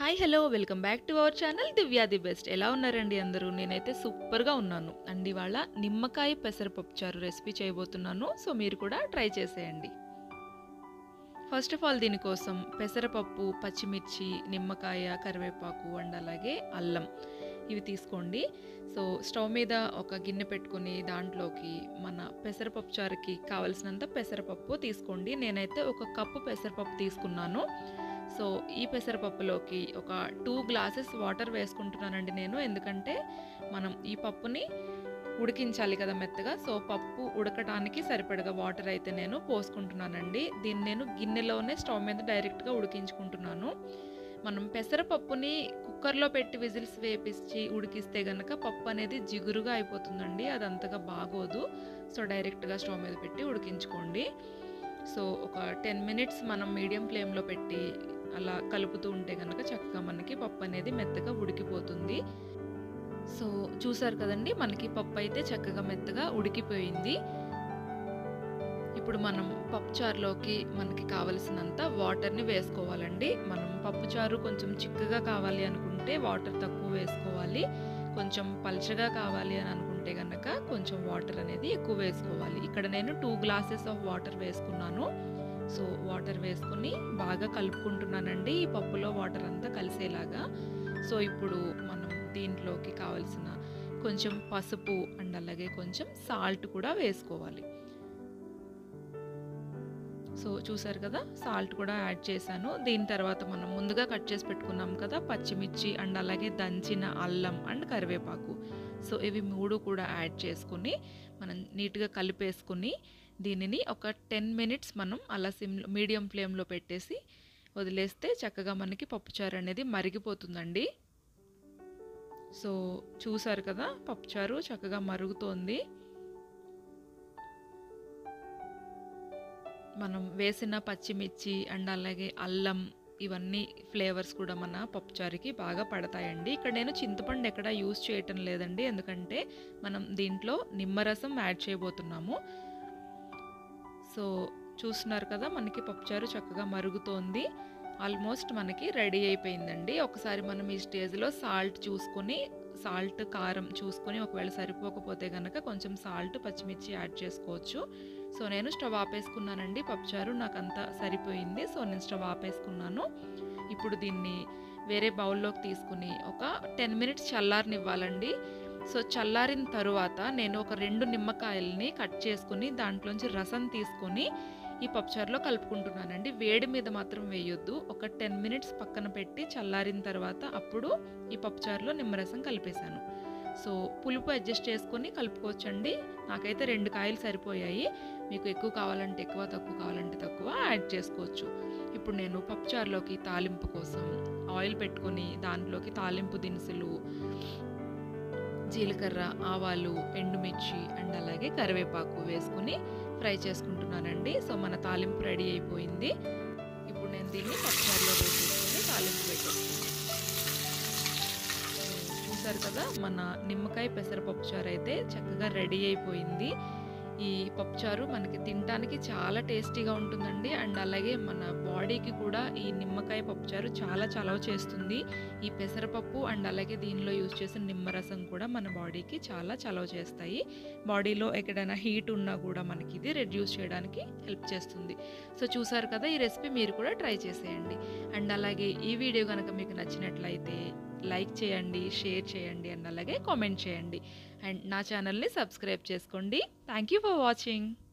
hi hello welcome back to our channel Divya the best ఎలా ఉన్నారండి అందరూ నేనైతే సూపర్గా ఉన్నాను అండ్ ఇవాళ నిమ్మకాయ పెసరపప్పు చారు రెసిపీ చేయబోతున్నాను సో మీరు కూడా ట్రై చేసేయండి ఫస్ట్ ఆఫ్ ఆల్ దీనికోసం పెసరపప్పు పచ్చిమిర్చి నిమ్మకాయ కరివేపాకు అండ్ అలాగే అల్లం ఇవి తీసుకోండి సో స్టవ్ మీద ఒక గిన్నె పెట్టుకొని దాంట్లోకి మన పెసరపప్పు చారుకి కావలసినంత పెసరపప్పు తీసుకోండి నేనైతే ఒక కప్పు పెసరపప్పు తీసుకున్నాను సో ఈ పెసరపప్పులోకి ఒక టూ గ్లాసెస్ వాటర్ వేసుకుంటున్నానండి నేను ఎందుకంటే మనం ఈ పప్పుని ఉడికించాలి కదా మెత్తగా సో పప్పు ఉడకడానికి సరిపడగా వాటర్ అయితే నేను పోసుకుంటున్నానండి దీన్ని నేను గిన్నెలోనే స్టవ్ మీద డైరెక్ట్గా ఉడికించుకుంటున్నాను మనం పెసరపప్పుని కుక్కర్లో పెట్టి విజిల్స్ వేపించి ఉడికిస్తే గనక పప్పు అనేది జిగురుగా అయిపోతుందండి అది అంతగా బాగోదు సో డైరెక్ట్గా స్టవ్ మీద పెట్టి ఉడికించుకోండి సో ఒక టెన్ మినిట్స్ మనం మీడియం ఫ్లేమ్లో పెట్టి అలా కలుపుతూ ఉంటే కనుక చక్కగా మనకి పప్పు అనేది మెత్తగా ఉడికిపోతుంది సో చూసారు కదండి మనకి పప్పు అయితే చక్కగా మెత్తగా ఉడికిపోయింది ఇప్పుడు మనం పప్పుచారులోకి మనకి కావలసినంత వాటర్ని వేసుకోవాలండి మనం పప్పుచారు కొంచెం చిక్కగా కావాలి అనుకుంటే వాటర్ తక్కువ వేసుకోవాలి కొంచెం పల్చగా కావాలి అని అనుకుంటే కనుక కొంచెం వాటర్ అనేది ఎక్కువ వేసుకోవాలి ఇక్కడ నేను టూ గ్లాసెస్ ఆఫ్ వాటర్ వేసుకున్నాను సో వాటర్ వేసుకుని బాగా కలుపుకుంటున్నానండి ఈ పప్పులో వాటర్ అంతా కలిసేలాగా సో ఇప్పుడు మనం దీంట్లోకి కావలసిన కొంచెం పసుపు అండ్ అలాగే కొంచెం సాల్ట్ కూడా వేసుకోవాలి సో చూసారు కదా సాల్ట్ కూడా యాడ్ చేశాను దీని తర్వాత మనం ముందుగా కట్ చేసి పెట్టుకున్నాం కదా పచ్చిమిర్చి అండ్ అలాగే దంచిన అల్లం అండ్ కరివేపాకు సో ఇవి మూడు కూడా యాడ్ చేసుకుని మనం నీట్గా కలిపేసుకుని దీనిని ఒక టెన్ మినిట్స్ మనం అలా సిమ్ మీడియం ఫ్లేమ్లో పెట్టేసి వదిలేస్తే చక్కగా మనకి పప్పుచారు అనేది మరిగిపోతుందండి సో చూసారు కదా పప్పుచారు చక్కగా మరుగుతోంది మనం వేసిన పచ్చిమిర్చి అండ్ అలాగే అల్లం ఇవన్నీ ఫ్లేవర్స్ కూడా మన పప్పుచారుకి బాగా పడతాయండి ఇక్కడ నేను చింతపండు ఎక్కడ యూజ్ చేయటం లేదండి ఎందుకంటే మనం దీంట్లో నిమ్మరసం యాడ్ చేయబోతున్నాము సో చూస్తున్నారు కదా మనకి పప్పుచారు చక్కగా మరుగుతోంది ఆల్మోస్ట్ మనకి రెడీ అయిపోయిందండి ఒకసారి మనం ఈ స్టేజ్లో సాల్ట్ చూసుకొని సాల్ట్ కారం చూసుకొని ఒకవేళ సరిపోకపోతే కనుక కొంచెం సాల్ట్ పచ్చిమిర్చి యాడ్ చేసుకోవచ్చు సో నేను స్టవ్ ఆపేసుకున్నానండి పప్పుచారు నాకు అంతా సరిపోయింది సో నేను స్టవ్ ఆపేసుకున్నాను ఇప్పుడు దీన్ని వేరే బౌల్లోకి తీసుకుని ఒక టెన్ మినిట్స్ చల్లారనివ్వాలండి సో చల్లారిన తరువాత నేను ఒక రెండు నిమ్మకాయల్ని కట్ చేసుకుని దాంట్లోంచి రసం తీసుకొని ఈ పప్పుచారులో కలుపుకుంటున్నానండి వేడి మీద మాత్రం వేయొద్దు ఒక టెన్ మినిట్స్ పక్కన పెట్టి చల్లారిన తర్వాత అప్పుడు ఈ పప్పుచారులో నిమ్మరసం కలిపేశాను సో పులుపు అడ్జస్ట్ చేసుకొని కలుపుకోవచ్చండి నాకైతే రెండు కాయలు సరిపోయాయి మీకు ఎక్కువ కావాలంటే ఎక్కువ తక్కువ కావాలంటే తక్కువ యాడ్ చేసుకోవచ్చు ఇప్పుడు నేను పప్పుచారులోకి తాలింపు కోసం ఆయిల్ పెట్టుకొని దాంట్లోకి తాలింపు దినుసులు జీలకర్ర ఆవాలు ఎండుమిర్చి అండ్ అలాగే కరివేపాకు వేసుకుని ఫ్రై చేసుకుంటున్నానండి సో మన తాలింపు రెడీ అయిపోయింది ఇప్పుడు నేను దీన్ని పప్పుచారులో వేసేసుకుని తాలింపు పెట్టేస్తాను చూసారు కదా మన నిమ్మకాయ పెసరపప్పు చారు అయితే చక్కగా రెడీ అయిపోయింది ఈ పప్పుచారు మనకి తినడానికి చాలా టేస్టీగా ఉంటుందండి అండ్ అలాగే మన బాడీకి కూడా ఈ నిమ్మకాయ పప్పుచారు చాలా చలవ చేస్తుంది ఈ పెసరపప్పు అండ్ అలాగే దీనిలో యూజ్ చేసిన నిమ్మరసం కూడా మన బాడీకి చాలా చలవ చేస్తాయి బాడీలో ఎక్కడైనా హీట్ ఉన్నా కూడా మనకి ఇది రెడ్యూస్ చేయడానికి హెల్ప్ చేస్తుంది సో చూసారు కదా ఈ రెసిపీ మీరు కూడా ట్రై చేసేయండి అండ్ అలాగే ఈ వీడియో కనుక మీకు నచ్చినట్లయితే లైక్ చేయండి షేర్ చేయండి అండ్ అలాగే కామెంట్ చేయండి అండ్ నా ఛానల్ని సబ్స్క్రైబ్ చేసుకోండి థ్యాంక్ యూ ఫర్ వాచింగ్